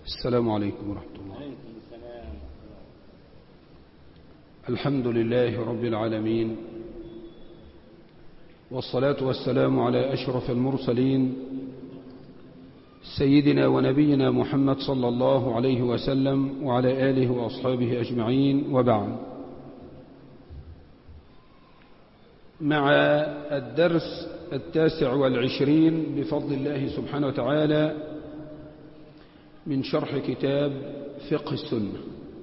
السلام عليكم ورحمة الله الحمد لله رب العالمين والصلاة والسلام على أشرف المرسلين سيدنا ونبينا محمد صلى الله عليه وسلم وعلى آله وأصحابه أجمعين وبعد مع الدرس التاسع والعشرين بفضل الله سبحانه وتعالى من شرح كتاب فقه السنة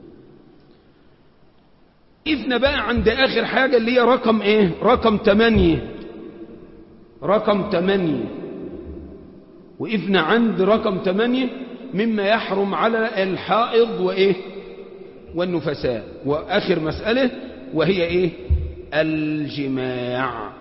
إذن بقى عند آخر حاجة اللي هي رقم إيه رقم تمانية رقم تمانية وإذن عند رقم تمانية مما يحرم على الحائض وإيه والنفساء وآخر مسألة وهي إيه الجماع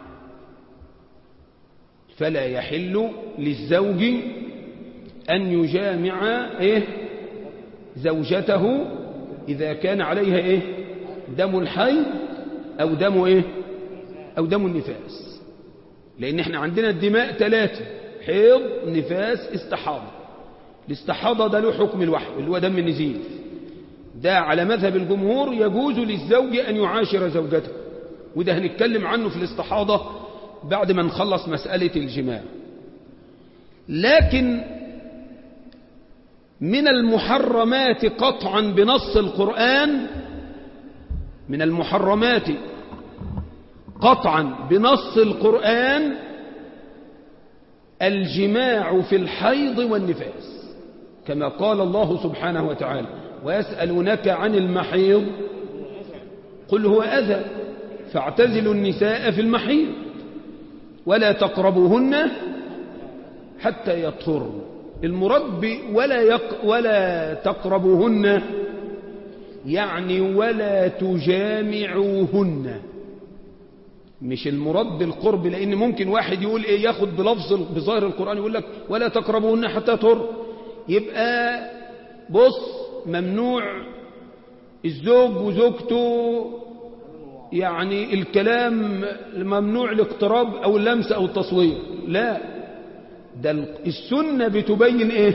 فلا يحل للزوج أن يجامع إيه زوجته إذا كان عليها إيه دم الحي أو دم إيه أو دم النفاس لأن إحنا عندنا الدماء ثلاثة حيض نفاس استحاضة الاستحاضة ده له حكم الوحي اللي هو دم النزيف ده على مذهب الجمهور يجوز للزوج أن يعاشر زوجته وده هنتكلم عنه في الاستحاضة بعد ما نخلص مسألة الجماع لكن من المحرمات قطعا بنص القرآن من المحرمات قطعا بنص القرآن الجماع في الحيض والنفاس كما قال الله سبحانه وتعالى ويسألونك عن المحيض قل هو أذى فاعتزلوا النساء في المحيض ولا تقربوهن حتى يطهرن المرد ولا, يق ولا تقربوهن يعني ولا تجامعوهن مش المراد بالقرب لأن ممكن واحد يقول إيه ياخد بلفظ بظاهر القرآن يقول لك ولا تقربوهن حتى تر يبقى بص ممنوع الزوج وزوجته يعني الكلام ممنوع الاقتراب أو اللمس أو التصوير لا ده السنة بتبين ايه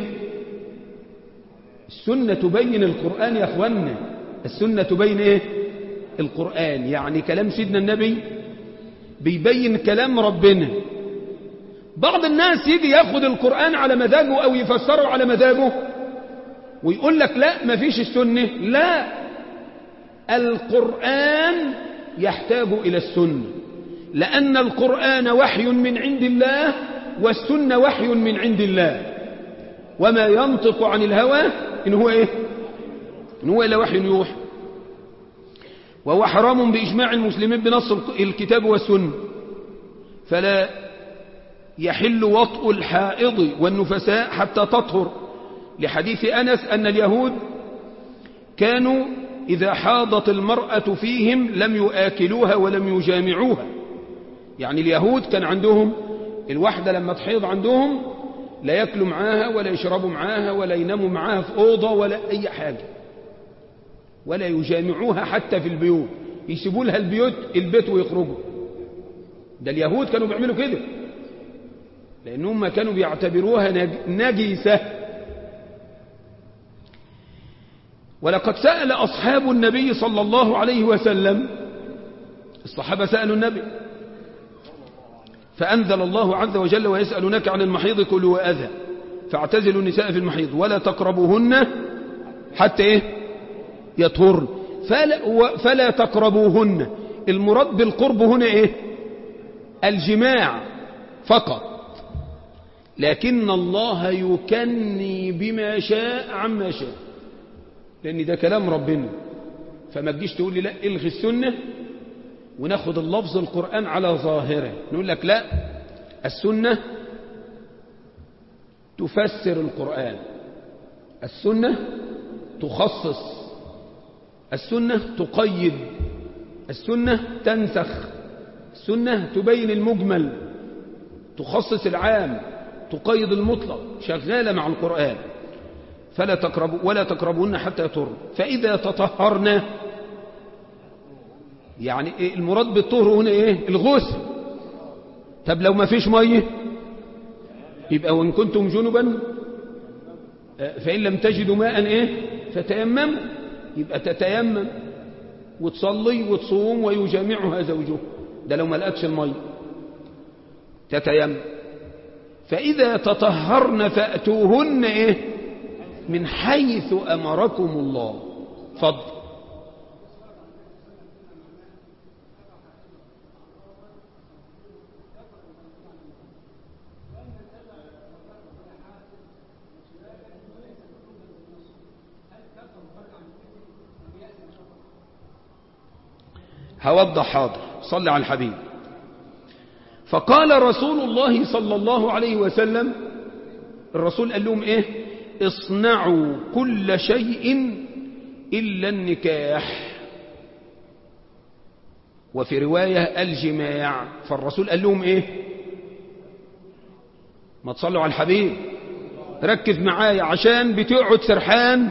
السنة تبين القرآن يا اخوانا السنة تبين ايه القرآن يعني كلام سيدنا النبي بيبين كلام ربنا بعض الناس يجي ياخد القرآن على مزاجه او يفسره على مزاجه ويقول لك لا ما فيش السنة لا القرآن يحتاج إلى السنة لأن القرآن وحي من عند الله والسنة وحي من عند الله وما ينطق عن الهوى إن هو إيه إن هو إلا وحي يوحى وهو حرام بإجماع المسلمين بنص الكتاب والسنة فلا يحل وطء الحائض والنفساء حتى تطهر لحديث أنس أن اليهود كانوا إذا حاضت المرأة فيهم لم يآكلوها ولم يجامعوها يعني اليهود كان عندهم الواحدة لما تحيض عندهم لا يأكلوا معاها ولا يشربوا معاها ولا يناموا معاها في أوضة ولا أي حاجة ولا يجامعوها حتى في البيوت يسيبوا لها البيوت البيت ويخرجوا ده اليهود كانوا بيعملوا كده لأنهم كانوا بيعتبروها نجسة ولقد سأل أصحاب النبي صلى الله عليه وسلم الصحابة سألوا النبي فأنزل الله عز وجل ويسألونك عن المحيض كل وأذى فاعتزلوا النساء في المحيض ولا تقربوهن حتى إيه يطهرن فلا, فلا تقربوهن المراد بالقرب هنا إيه الجماع فقط لكن الله يكني بما شاء عما شاء لأن ده كلام ربنا فما تجيش تقول لي لا الغي السنة وناخد اللفظ القرآن على ظاهره نقول لك لا السنة تفسر القرآن السنة تخصص السنة تقيد السنة تنسخ السنة تبين المجمل تخصص العام تقيد المطلق شغالة مع القرآن فلا تقربوا ولا تقربون حتى يطهرن فإذا تطهرنا يعني إيه المراد بالطهر هنا ايه الغسل طب لو ما فيش ميه يبقى وان كنتم جنبا فإن لم تجدوا ماء إيه فتيمموا يبقى تتيمم وتصلي وتصوم ويجامعها زوجه ده لو ما لقتش المية تتيمم فإذا تطهرن فأتوهن إيه من حيث أمركم الله فضل هوضح حاضر صلى على الحبيب فقال رسول الله صلى الله عليه وسلم الرسول قال لهم ايه اصنعوا كل شيء إلا النكاح وفي رواية الجماع فالرسول قال لهم ايه ما تصلوا على الحبيب ركز معايا عشان بتقعد سرحان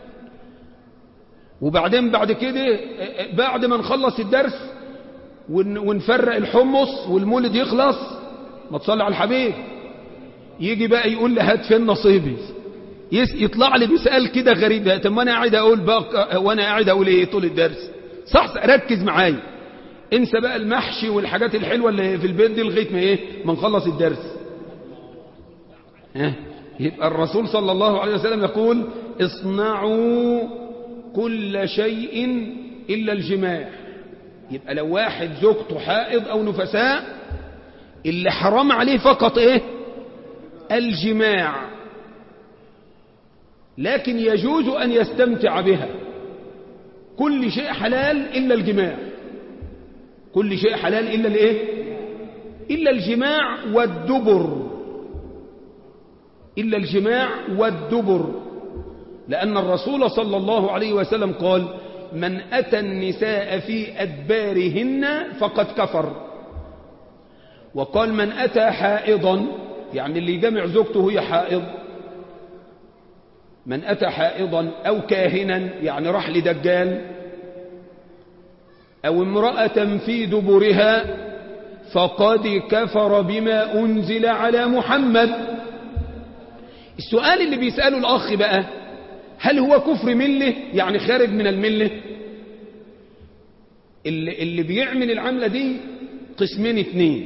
وبعدين بعد كده بعد ما نخلص الدرس ونفرق الحمص والمولد يخلص ما تصلي على الحبيب يجي بقى يقول لي هات فين نصيبي يطلع لي بسؤال كده غريب طب ما انا قاعد اقول بقى وانا قاعد اقول ايه طول الدرس صح ركز معايا انسى بقى المحشي والحاجات الحلوه اللي في البيت دي لغايه ما ايه ما نخلص الدرس ها يبقى الرسول صلى الله عليه وسلم يقول اصنعوا كل شيء الا الجماع يبقى لو واحد زوجته حائض او نفساء اللي حرام عليه فقط ايه الجماع لكن يجوز ان يستمتع بها كل شيء حلال الا الجماع كل شيء حلال الا الايه الا الجماع والدبر الا الجماع والدبر لان الرسول صلى الله عليه وسلم قال من أتى النساء في أدبارهن فقد كفر وقال من أتى حائضا يعني اللي يجمع زوجته هي حائض من أتى حائضا أو كاهنا يعني راح لدجال أو امرأة في دبرها فقد كفر بما أنزل على محمد السؤال اللي بيسأله الأخ بقى هل هو كفر مله يعني خارج من المله اللي, اللي بيعمل العملة دي قسمين اثنين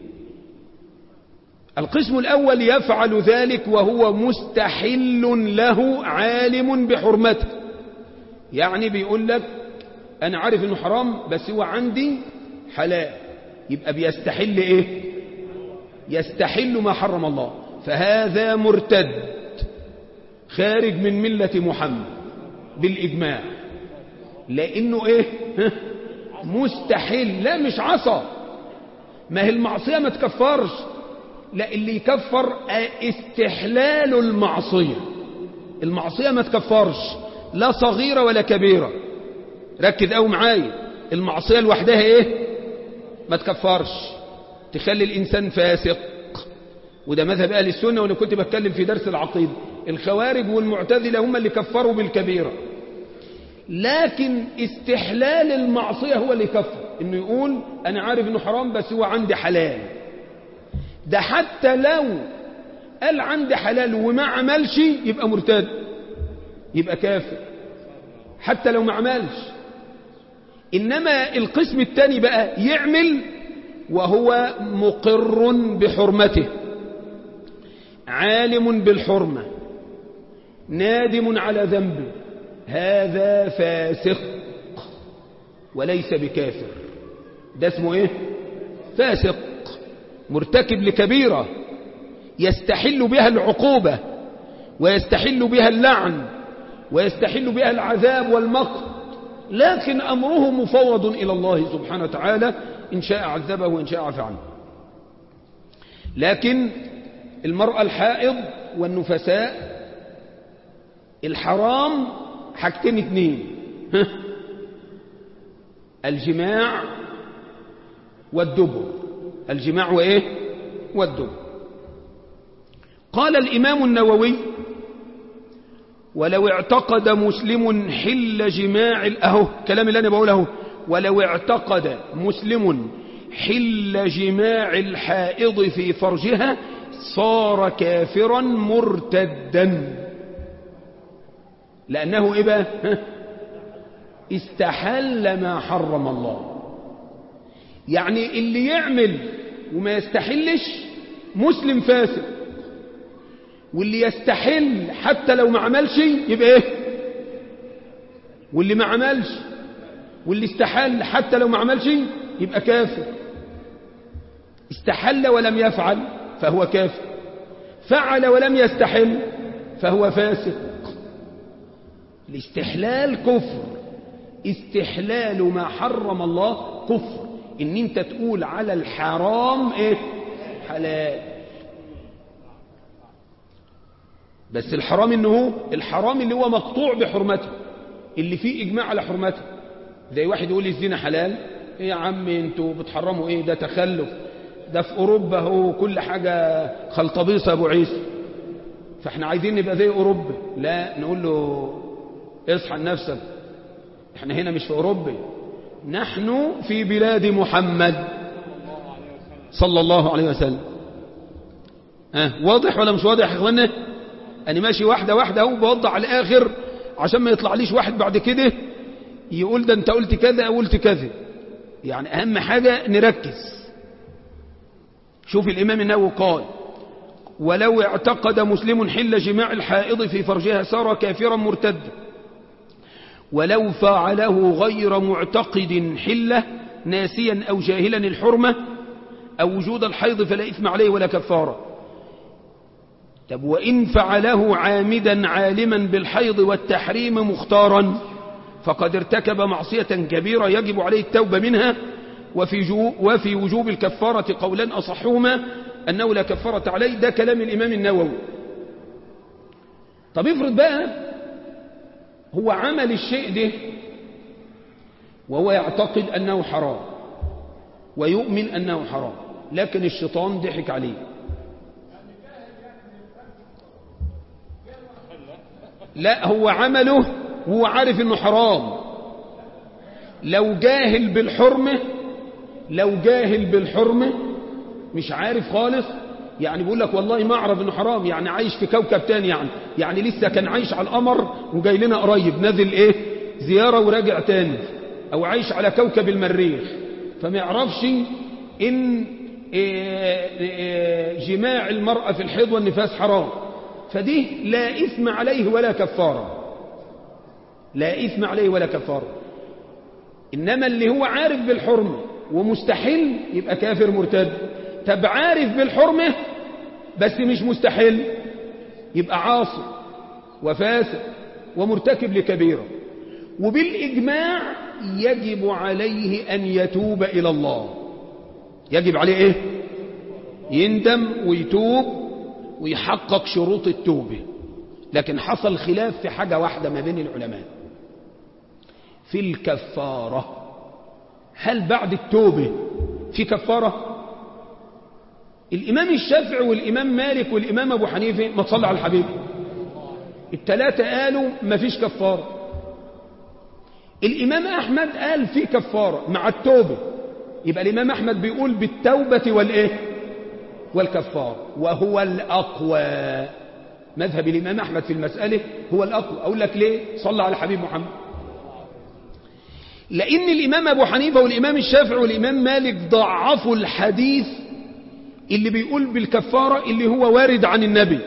القسم الأول يفعل ذلك وهو مستحل له عالم بحرمته يعني بيقول لك أنا عارف أنه حرام بس هو عندي حلال يبقى بيستحل إيه يستحل ما حرم الله فهذا مرتد خارج من ملة محمد بالإجماع لأنه إيه مستحيل لا مش عصى ما هي المعصية ما تكفرش لا اللي يكفر استحلال المعصية المعصية ما تكفرش لا صغيرة ولا كبيرة ركز قوي معايا المعصية لوحدها ايه ما تكفرش تخلي الإنسان فاسق وده مذهب أهل السنة وأنا كنت بتكلم في درس العقيدة الخوارج والمعتزلة هم اللي كفروا بالكبيرة لكن استحلال المعصية هو اللي يكفر انه يقول انا عارف انه حرام بس هو عندي حلال ده حتى لو قال عندي حلال وما عملش يبقى مرتد يبقى كافر حتى لو ما عملش انما القسم الثاني بقى يعمل وهو مقر بحرمته عالم بالحرمة نادم على ذنبه هذا فاسق وليس بكافر ده اسمه ايه فاسق مرتكب لكبيرة يستحل بها العقوبة ويستحل بها اللعن ويستحل بها العذاب والمقت لكن أمره مفوض إلى الله سبحانه وتعالى إن شاء عذبه وإن شاء عفى عنه لكن المرأة الحائض والنفساء الحرام حاجتين اتنين الجماع والدبر الجماع وايه والدبر قال الإمام النووي ولو اعتقد مسلم حل جماع اهو كلام اللي انا بقوله ولو اعتقد مسلم حل جماع الحائض في فرجها صار كافرا مرتدا لأنه إيه بقى ها؟ استحل ما حرم الله يعني اللي يعمل وما يستحلش مسلم فاسد واللي يستحل حتى لو ما عملش يبقى ايه واللي ما عملش واللي استحل حتى لو ما عملش يبقى كافر استحل ولم يفعل فهو كافر فعل ولم يستحل فهو فاسق الاستحلال كفر استحلال ما حرم الله كفر ان انت تقول على الحرام ايه حلال بس الحرام انه هو الحرام اللي هو مقطوع بحرمته اللي فيه اجماع على حرمته زي واحد يقول لي الزنا حلال ايه يا عم انتوا بتحرموا ايه ده تخلف ده في اوروبا هو كل حاجة خلطبيصة ابو عيسى فاحنا عايزين نبقى زي اوروبا لا نقول له اصحى لنفسك احنا هنا مش في اوروبا نحن في بلاد محمد صلى الله عليه وسلم ها واضح ولا مش واضح يا اخوانا انا ماشي واحده واحده اهو بوضع على الاخر عشان ما يطلعليش واحد بعد كده يقول ده انت قلت كذا او قلت كذا يعني اهم حاجه نركز شوف الامام النووي قال ولو اعتقد مسلم حل جماع الحائض في فرجها صار كافرا مرتدا ولو فعله غير معتقد حله ناسيا او جاهلا الحرمه او وجود الحيض فلا اثم عليه ولا كفاره طب وإن فعله عامدا عالما بالحيض والتحريم مختارا فقد ارتكب معصية كبيرة يجب عليه التوبة منها وفي, جو وفي وجوب الكفارة قولا أصحهما أنه لا كفارة عليه ده كلام الإمام النووي طب افرض بقى هو عمل الشيء ده وهو يعتقد أنه حرام ويؤمن أنه حرام لكن الشيطان ضحك عليه لا هو عمله وهو عارف انه حرام لو جاهل بالحرمة لو جاهل بالحرمة مش عارف خالص يعني بيقول لك والله ما اعرف انه حرام يعني عايش في كوكب تاني يعني يعني لسه كان عايش على القمر وجاي لنا قريب نازل ايه زيارة وراجع تاني او عايش على كوكب المريخ فما يعرفش ان إيه إيه جماع المرأة في الحيض والنفاس حرام فدي لا إثم عليه ولا كفارة لا إثم عليه ولا كفارة إنما اللي هو عارف بالحرمة ومستحل يبقى كافر مرتد طب عارف بالحرمة بس مش مستحل يبقى عاصي وفاسق ومرتكب لكبيرة وبالإجماع يجب عليه أن يتوب إلى الله يجب عليه إيه يندم ويتوب ويحقق شروط التوبة لكن حصل خلاف في حاجة واحدة ما بين العلماء في الكفارة هل بعد التوبة في كفارة الإمام الشافعي والإمام مالك والإمام أبو حنيفة ما تصلى على الحبيب الثلاثة قالوا ما فيش كفارة الإمام أحمد قال في كفارة مع التوبة يبقى الإمام أحمد بيقول بالتوبة والإيه والكفار وهو الأقوى مذهب الإمام أحمد في المسألة هو الأقوى أقول لك ليه صلى على حبيب محمد لأن الإمام أبو حنيفة والإمام الشافعي والإمام مالك ضعفوا الحديث اللي بيقول بالكفارة اللي هو وارد عن النبي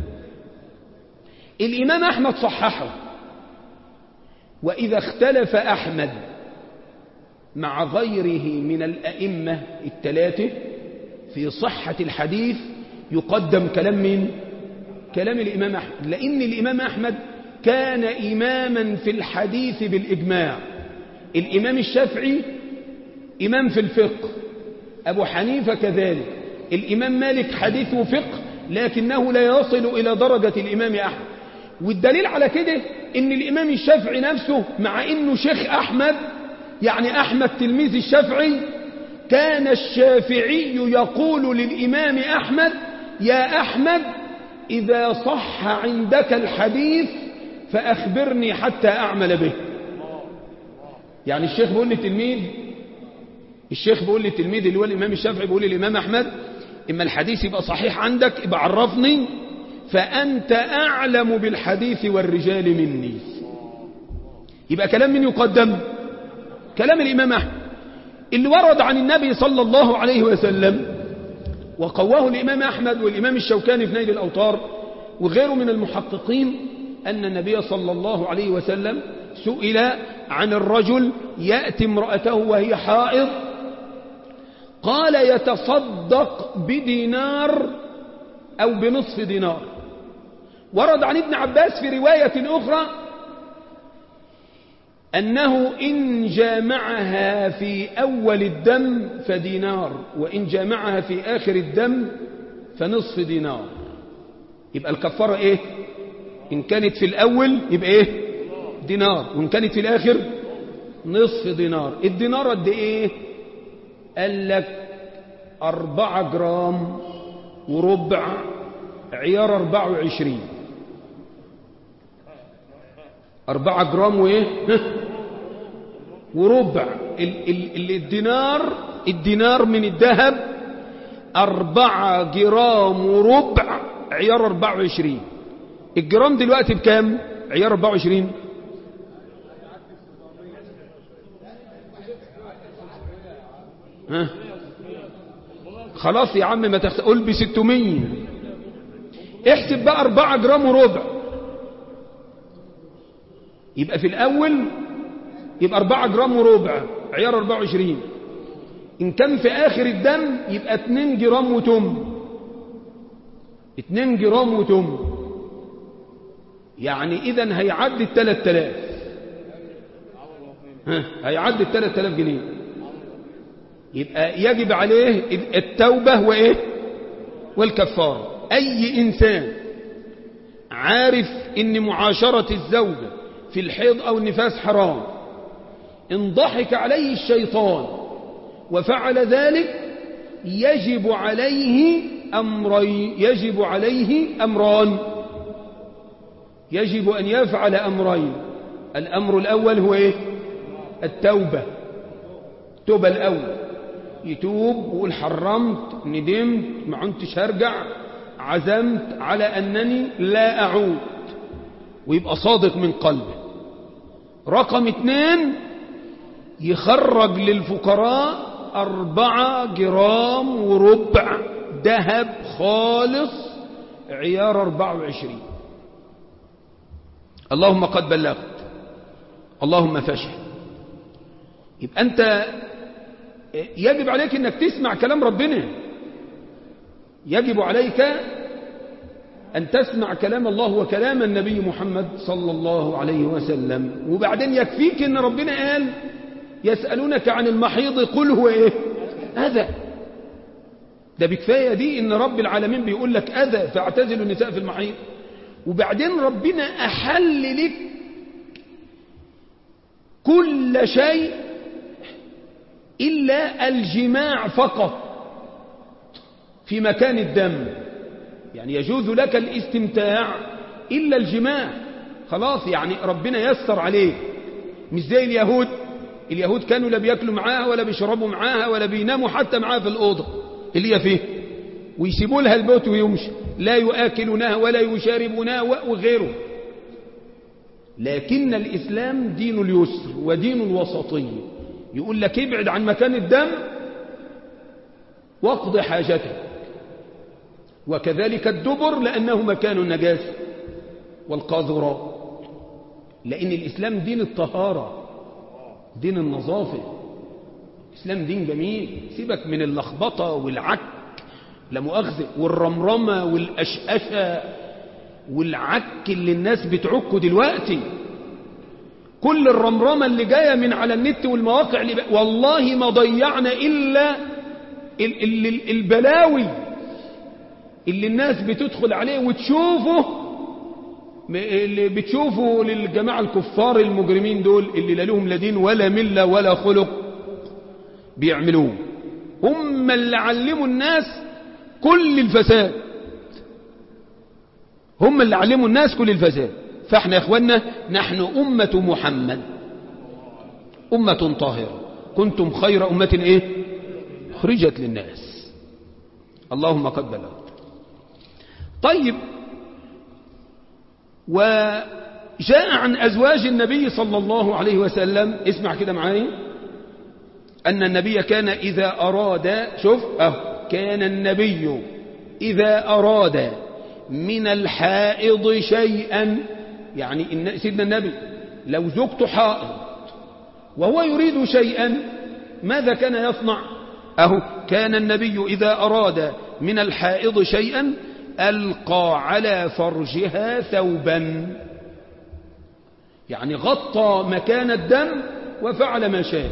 الإمام أحمد صححه وإذا اختلف أحمد مع غيره من الأئمة الثلاثة في صحة الحديث يقدم كلام من كلام الإمام أحمد لأن الإمام أحمد كان إماما في الحديث بالإجماع الإمام الشافعي إمام في الفقه أبو حنيفة كذلك الإمام مالك حديثه فقه لكنه لا يصل إلى درجة الإمام أحمد والدليل على كده إن الإمام الشافعي نفسه مع إنه شيخ أحمد يعني أحمد تلميذ الشافعي كان الشافعي يقول للإمام أحمد يا أحمد إذا صح عندك الحديث فأخبرني حتى أعمل به يعني الشيخ بيقول للتلميذ الشيخ بيقول للتلميذ اللي هو الإمام الشافعي بيقول للإمام أحمد إما الحديث يبقى صحيح عندك يبقى عرفني فأنت أعلم بالحديث والرجال مني يبقى كلام من يقدم كلام الإمام أحمد اللي ورد عن النبي صلى الله عليه وسلم وقواه الإمام أحمد والإمام الشوكاني في نيل الأوطار وغيره من المحققين أن النبي صلى الله عليه وسلم سئل عن الرجل يأتي امرأته وهي حائض قال يتصدق بدينار أو بنصف دينار ورد عن ابن عباس في رواية أخرى أنه إن جامعها في أول الدم فدينار وإن جامعها في آخر الدم فنصف دينار يبقى الكفارة إيه إن كانت في الأول يبقى إيه دينار وإن كانت في الآخر نصف دينار الدينار قد إيه قال لك أربعة جرام وربع عيار أربعة وعشرين أربعة جرام وإيه وربع ال ال الدينار الدينار من الذهب أربعة جرام وربع عيار أربعة وعشرين الجرام دلوقتي بكام عيار أربعة وعشرين ها خلاص يا عم ما تخس... قول ب 600 احسب بقى 4 جرام وربع يبقى في الأول يبقى 4 جرام وربع عيار 24 إن كان في آخر الدم يبقى 2 جرام وتم 2 جرام وتم يعني إذا هيعدي ال 3000 ها هيعدي ال 3000 جنيه يبقى يجب عليه التوبة وإيه والكفارة أي إنسان عارف إن معاشرة الزوجة في الحيض أو النفاس حرام إن ضحك عليه الشيطان وفعل ذلك يجب عليه أمرين يجب عليه أمران يجب أن يفعل أمرين الأمر الأول هو إيه التوبة توبة الأول يتوب ويقول حرمت ندمت ما عنتش هرجع عزمت على أنني لا أعود ويبقى صادق من قلبه رقم اثنين يخرج للفقراء أربعة جرام وربع ذهب خالص عيار أربعة وعشرين اللهم قد بلغت اللهم فاشهد يبقى أنت يجب عليك أنك تسمع كلام ربنا يجب عليك أن تسمع كلام الله وكلام النبي محمد صلى الله عليه وسلم وبعدين يكفيك أن ربنا قال يسألونك عن المحيض قل هو إيه أذى ده بكفاية دي أن رب العالمين بيقول لك أذى فاعتزلوا النساء في المحيض وبعدين ربنا أحل لك كل شيء إلا الجماع فقط في مكان الدم يعني يجوز لك الاستمتاع إلا الجماع خلاص يعني ربنا يسر عليك مش زي اليهود اليهود كانوا لا بياكلوا معاها ولا بيشربوا معاها ولا بيناموا حتى معاها في الأوضة اللي هي فيه ويسيبوا لها البيت ويمشي لا يؤكلونها ولا يشاربونها وغيره لكن الإسلام دين اليسر ودين الوسطية يقول لك ابعد عن مكان الدم واقض حاجتك وكذلك الدبر لأنه مكان النجاسة والقاذورات لأن الإسلام دين الطهارة دين النظافة الإسلام دين جميل سيبك من اللخبطة والعك لا مؤاخذة والرمرمة والأشأشة والعك اللي الناس بتعكه دلوقتي كل الرمرمة اللي جاية من على النت والمواقع اللي ب... والله ما ضيعنا إلا ال... ال... ال... البلاوي اللي الناس بتدخل عليه وتشوفه اللي بتشوفه للجماعة الكفار المجرمين دول اللي لا لهم لا دين ولا ملة ولا خلق بيعملوه هم اللي علموا الناس كل الفساد هم اللي علموا الناس كل الفساد فاحنا يا اخوانا نحن أمة محمد أمة طاهرة كنتم خير أمة ايه خرجت للناس اللهم قد بلغت طيب جاء عن أزواج النبي صلى الله عليه وسلم اسمع كده معايا أن النبي كان إذا أراد شوف أه كان النبي إذا أراد من الحائض شيئا يعني سيدنا النبي لو زوجته حائض وهو يريد شيئا ماذا كان يصنع أهو كان النبي إذا أراد من الحائض شيئا ألقى على فرجها ثوبا يعني غطى مكان الدم وفعل ما شاء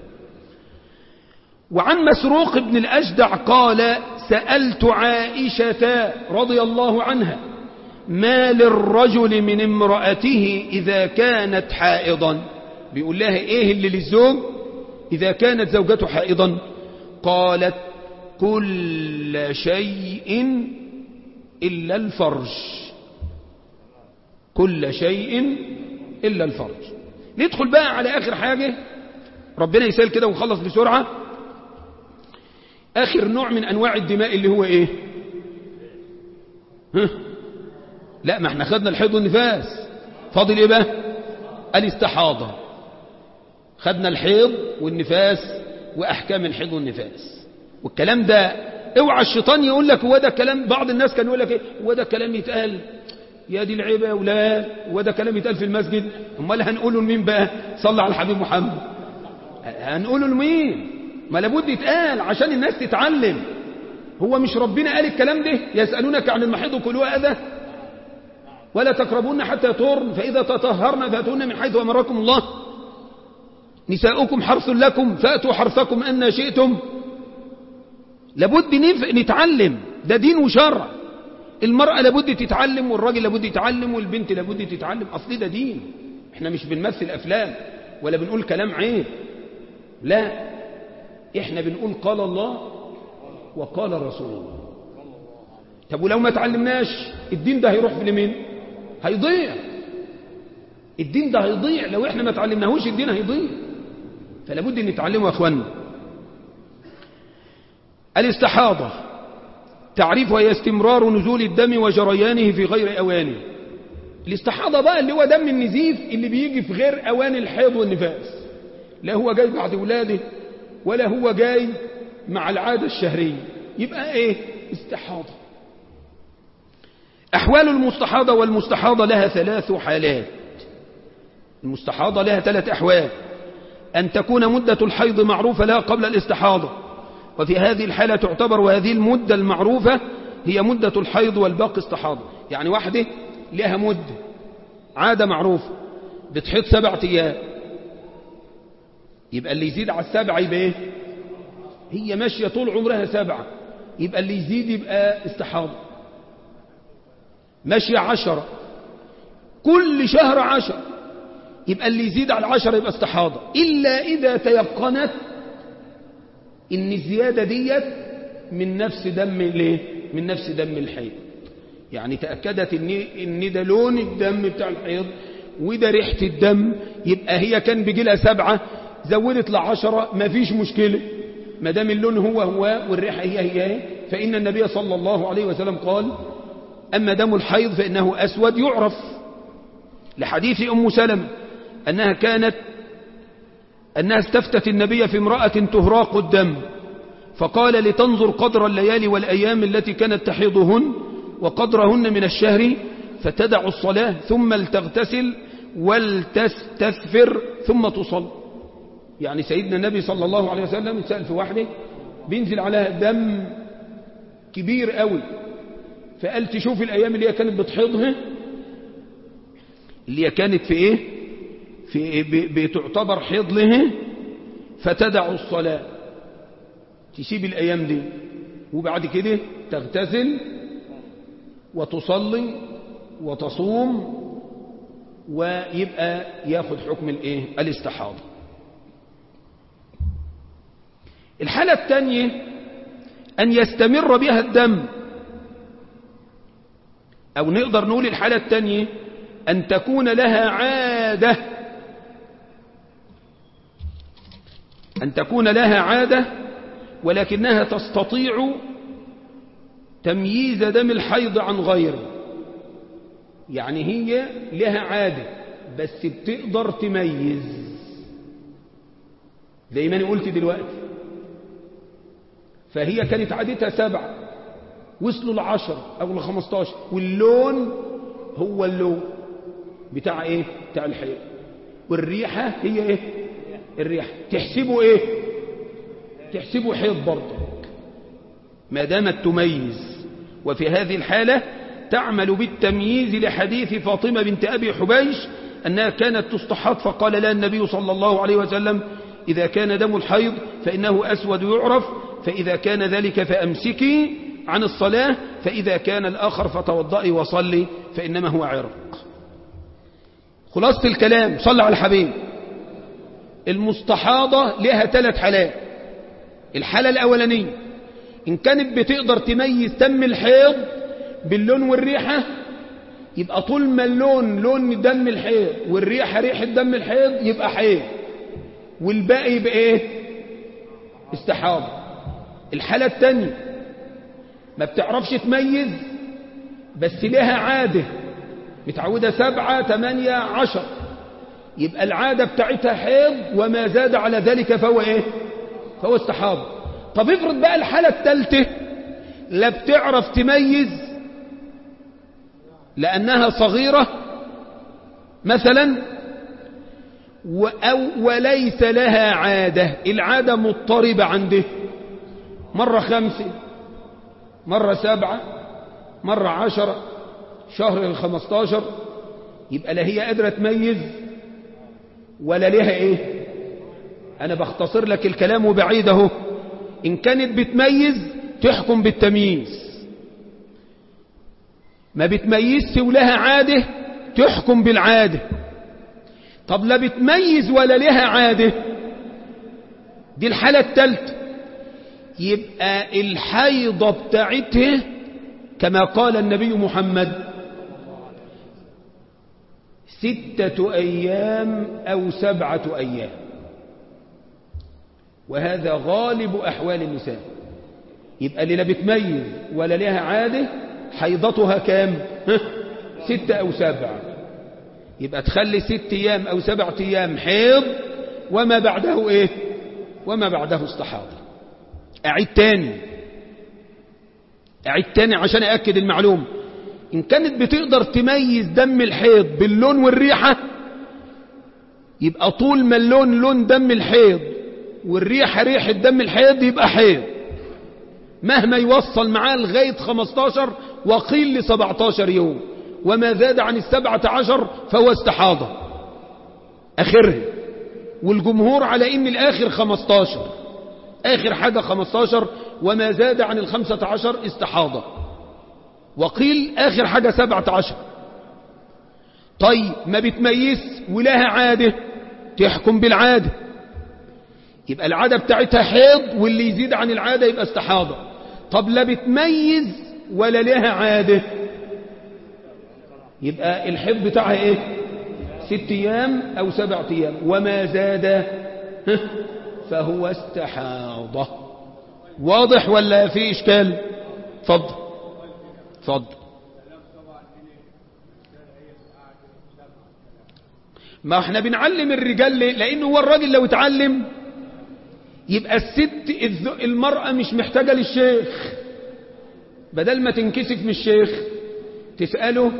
وعن مسروق بن الأجدع قال سألت عائشة رضي الله عنها ما للرجل من امرأته إذا كانت حائضا بيقول لها إيه اللي للزوج إذا كانت زوجته حائضا قالت كل شيء إلا الفرج كل شيء إلا الفرج ندخل بقى على آخر حاجة ربنا يسأل كده ونخلص بسرعة آخر نوع من أنواع الدماء اللي هو إيه ها؟ لا ما احنا خدنا الحيض والنفاس فاضل إيه بقى الاستحاضة خدنا الحيض والنفاس وأحكام الحيض والنفاس والكلام ده اوعى الشيطان يقول لك هو ده كلام بعض الناس كان يقول لك ايه هو ده كلام يتقال يا دي العيبة يا ولاد هو ده كلام يتقال في المسجد امال هنقوله لمين بقى صلى على الحبيب محمد هنقوله لمين ما لابد يتقال عشان الناس تتعلم هو مش ربنا قال الكلام ده يسألونك عن المحيض كلها أذى ولا تقربون حتى يطهرن فإذا تطهرن فأتون من حيث أمركم الله نساؤكم حرث لكم فأتوا حرثكم أن شئتم لابد نتعلم ده دين وشرع المرأة لابد تتعلم والراجل لابد يتعلم والبنت لابد تتعلم أصل ده دين احنا مش بنمثل أفلام ولا بنقول كلام عيب لا احنا بنقول قال الله وقال رسول الله طب ولو ما تعلمناش الدين ده هيروح لمين هيضيع الدين ده هيضيع لو احنا ما تعلمناهوش الدين هيضيع فلا بد ان نتعلمه يا اخوانا الاستحاضة تعريفها هي استمرار نزول الدم وجريانه في غير اوانه الاستحاضة بقى اللي هو دم النزيف اللي بيجي في غير اوان الحيض والنفاس لا هو جاي بعد ولاده ولا هو جاي مع العادة الشهرية يبقى ايه استحاضة أحوال المستحاضة والمستحاضة لها ثلاث حالات المستحاضة لها ثلاث أحوال أن تكون مدة الحيض معروفة لها قبل الاستحاضة وفي هذه الحالة تعتبر وهذه المدة المعروفة هي مدة الحيض والباقي استحاضة يعني واحدة لها مدة عادة معروفة بتحيض سبعة أيام يبقى اللي يزيد على السبعة يبقى ايه هي ماشية طول عمرها سبعة يبقى اللي يزيد يبقى استحاضة ماشية عشرة كل شهر عشر يبقى اللي يزيد على العشرة يبقى استحاضة إلا إذا تيقنت إن الزيادة ديت من نفس دم الايه من نفس دم الحيض يعني تأكدت إن, إن ده لون الدم بتاع الحيض وده ريحة الدم يبقى هي كان بيجي لها سبعة زودت لعشرة ما فيش مشكلة ما دام اللون هو هو والريحة هي هي فإن النبي صلى الله عليه وسلم قال أما دم الحيض فإنه أسود يعرف لحديث أم سلم أنها كانت أنها استفتت النبي في امرأة تهراق الدم فقال لتنظر قدر الليالي والأيام التي كانت تحيضهن وقدرهن من الشهر فتدع الصلاة ثم لتغتسل ولتستثفر ثم تصل يعني سيدنا النبي صلى الله عليه وسلم يسأل في واحدة بينزل عليها دم كبير قوي فقال تشوف الأيام اللي هي كانت بتحيضها اللي هي كانت في إيه في بتعتبر حيض له فتدع الصلاة تسيب الأيام دي وبعد كده تغتسل وتصلي وتصوم ويبقى ياخد حكم الايه الاستحاضة الحالة الثانية أن يستمر بها الدم أو نقدر نقول الحالة الثانية أن تكون لها عادة أن تكون لها عادة ولكنها تستطيع تمييز دم الحيض عن غيره يعني هي لها عادة بس بتقدر تميز زي ما انا قلت دلوقتي فهي كانت عادتها سبعة وصلوا لعشر أو لخمستاشر واللون هو اللون بتاع ايه بتاع الحيض والريحة هي ايه الريحة تحسبه ايه تحسبه حيض برضه ما دامت تميز وفي هذه الحالة تعمل بالتمييز لحديث فاطمة بنت أبي حبيش أنها كانت تستحاض فقال لها النبي صلى الله عليه وسلم إذا كان دم الحيض فإنه أسود يعرف فإذا كان ذلك فأمسكي عن الصلاة فإذا كان الآخر فتوضئي وصلي فإنما هو عرق خلاصة الكلام صلى على الحبيب المستحاضة لها ثلاث حالات الحالة الأولانية إن كانت بتقدر تميز تم الحيض باللون والريحة يبقى طول ما اللون لون دم الحيض والريحة ريحة دم الحيض يبقى حيض والباقي يبقى ايه استحاضة الحالة الثانية ما بتعرفش تميز بس لها عادة متعودة سبعة ثمانية عشر يبقى العادة بتاعتها حيض وما زاد على ذلك فهو ايه فهو استحاضة طب افرض بقى الحالة الثالثة لا بتعرف تميز لأنها صغيرة مثلا أو وليس لها عادة العادة مضطربة عنده مرة خمسة مرة سبعة مرة عشرة شهر الخمستاشر يبقى لا هي قادرة تميز ولا لها ايه انا بختصر لك الكلام وبعيد اهو ان كانت بتميز تحكم بالتمييز ما بتميزش ولها عادة تحكم بالعادة طب لا بتميز ولا لها عادة دي الحالة الثالثة يبقى الحيضة بتاعتها كما قال النبي محمد ستة أيام أو سبعة أيام وهذا غالب أحوال النساء يبقى اللي لا بتميز ولا لها عادة حيضتها كام ستة أو سبعة يبقى تخلي ست أيام أو سبعة أيام حيض وما بعده إيه وما بعده استحاضة أعيد تاني أعيد تاني عشان أأكد المعلومة إن كانت بتقدر تميز دم الحيض باللون والريحة يبقى طول ما اللون لون دم الحيض والريحة ريحة دم الحيض يبقى حيض مهما يوصل معاه لغاية 15 وقيل ل 17 يوم وما زاد عن السبعة عشر فهو استحاضة آخرها والجمهور على إن الآخر 15 آخر حاجة 15 وما زاد عن الخمسة عشر استحاضة وقيل آخر حاجة سبعة عشر طيب ما بتميز ولها عادة تحكم بالعادة يبقى العادة بتاعتها حيض واللي يزيد عن العادة يبقى استحاضة طب لا بتميز ولا لها عادة يبقى الحيض بتاعها ايه ست ايام او سبع ايام وما زاد فهو استحاضة واضح ولا في اشكال فضل فضل ما احنا بنعلم الرجال ليه لانه هو الراجل لو اتعلم يبقى الست المرأة مش محتاجة للشيخ بدل ما تنكسف من الشيخ تسأله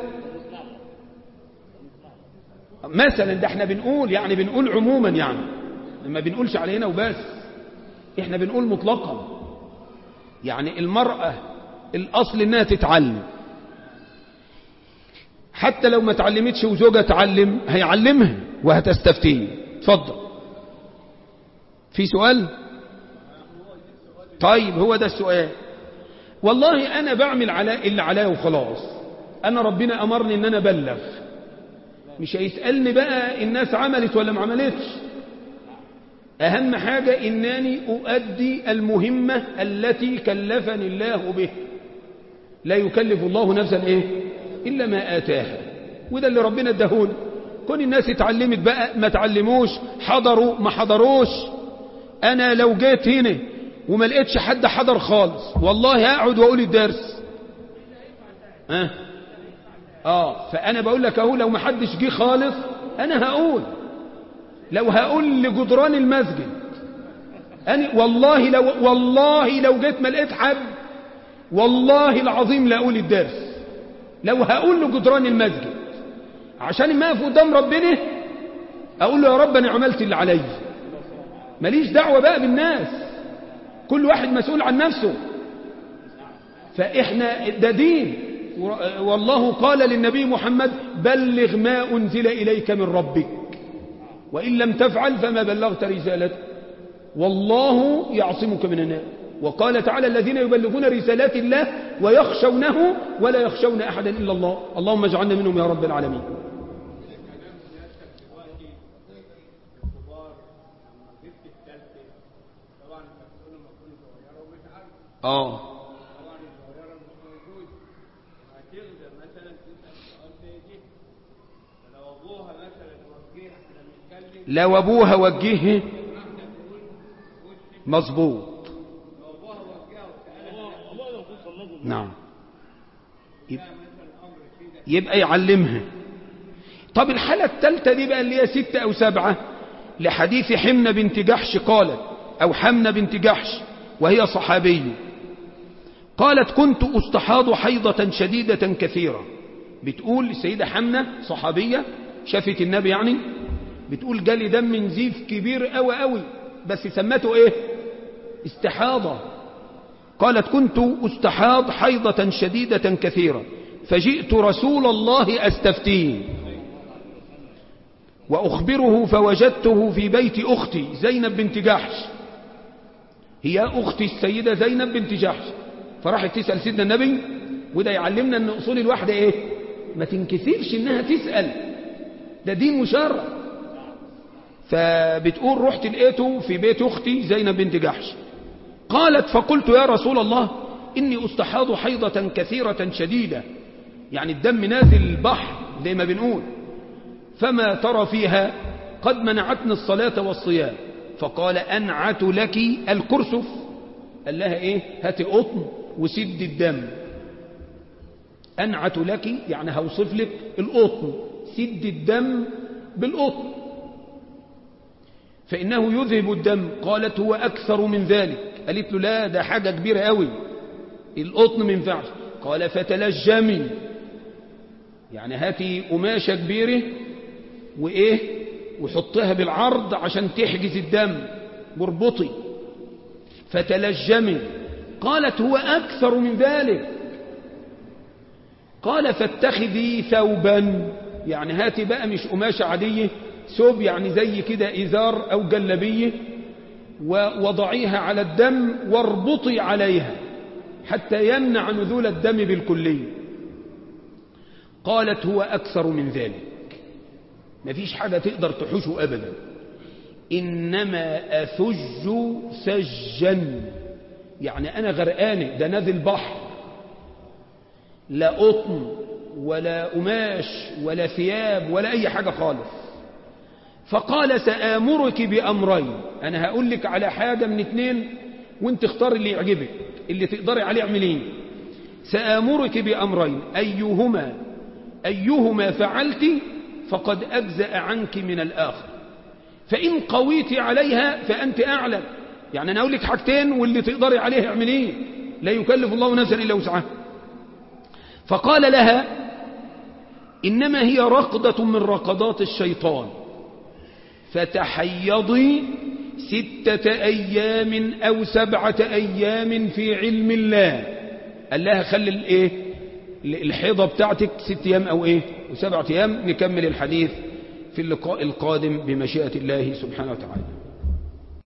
مثلا ده احنا بنقول يعني بنقول عموما يعني ما بنقولش علينا وبس احنا بنقول مطلقا يعني المرأة الأصل انها تتعلم حتى لو ما تعلمتش وزوجها تعلم هيعلمها وهتستفتيه اتفضل في سؤال طيب هو ده السؤال والله أنا بعمل على اللي عليا وخلاص أنا ربنا أمرني أن أنا أبلغ مش هيسألني بقى الناس عملت ولا ما عملتش أهم حاجة إنني أؤدي المهمة التي كلفني الله به لا يكلف الله نفسا إيه إلا ما آتاها وده اللي ربنا اداهولي كون الناس اتعلمت بقى ما تعلموش حضروا ما حضروش أنا لو جيت هنا وما لقيتش حد حضر خالص والله هقعد وأقول الدرس ها اه فانا بقول لك اهو لو ما حدش جه خالص انا هقول لو هقول لجدران المسجد أنا والله لو والله لو جيت ما لقيت حد والله العظيم لا اقول الدرس لو هقول لجدران المسجد عشان ما اقف قدام ربنا اقول له يا رب انا عملت اللي عليا ماليش دعوه بقى بالناس كل واحد مسؤول عن نفسه فاحنا ده دين والله قال للنبي محمد بلغ ما انزل اليك من ربك وان لم تفعل فما بلغت رسالته والله يعصمك من الناس وقال تعالى الذين يبلغون رسالات الله ويخشونه ولا يخشون أحدا إلا الله اللهم اجعلنا منهم يا رب العالمين اه لو ابوها وجهه مظبوط نعم يبقى يعلمها طب الحالة الثالثة دي بقى اللي هي ستة أو سبعة لحديث حمنة بنت جحش قالت أو حمنة بنت جحش وهي صحابية قالت كنت أستحاض حيضة شديدة كثيرة بتقول السيدة حمنة صحابية شافت النبي يعني بتقول جالي دم نزيف كبير قوي قوي بس سمته ايه استحاضة قالت كنت استحاض حيضة شديدة كثيرة فجئت رسول الله أستفتيه وأخبره فوجدته في بيت أختي زينب بنت جحش هي أختي السيدة زينب بنت جحش فراحت تسأل سيدنا النبي وده يعلمنا أن أصول الواحدة إيه ما تنكسرش إنها تسأل ده دين وشرع فبتقول رحت لقيته في بيت أختي زينب بنت جحش قالت فقلت يا رسول الله إني أستحاض حيضة كثيرة شديدة يعني الدم نازل البحر زي ما بنقول فما ترى فيها قد منعتني الصلاة والصيام فقال أنعت لك الكرسف قال لها إيه هاتي قطن وسد الدم أنعت لك يعني هوصف لك القطن سد الدم بالقطن فإنه يذهب الدم قالت هو أكثر من ذلك قالت له لا ده حاجة كبيرة قوي القطن من ينفعش قال فتلجمي يعني هاتي قماشة كبيرة وإيه وحطها بالعرض عشان تحجز الدم مربطي فتلجمي قالت هو أكثر من ذلك قال فاتخذي ثوبا يعني هاتي بقى مش قماشة عادية ثوب يعني زي كده إزار أو جلبية ووضعيها على الدم واربطي عليها حتى يمنع نزول الدم بالكلية قالت هو أكثر من ذلك مفيش حاجة تقدر تحوشه أبدا إنما أثج سجا يعني أنا غرقانة ده نازل بحر لا قطن ولا قماش ولا ثياب ولا أي حاجة خالص فقال سآمرك بأمرين أنا هقول لك على حاجة من اتنين وانت اختار اللي يعجبك اللي تقدري عليه اعمليه سآمرك بأمرين أيهما أيهما فعلت فقد أجزأ عنك من الآخر فإن قويت عليها فأنت أعلم يعني أنا أقول لك حاجتين واللي تقدري عليه اعمليه لا يكلف الله نفسا إلا وسعها فقال لها إنما هي رقدة من رقدات الشيطان فتحيضي ستة أيام أو سبعة أيام في علم الله قال لها خلي الايه الحيضة بتاعتك ست أيام أو إيه وسبعة أيام نكمل الحديث في اللقاء القادم بمشيئة الله سبحانه وتعالى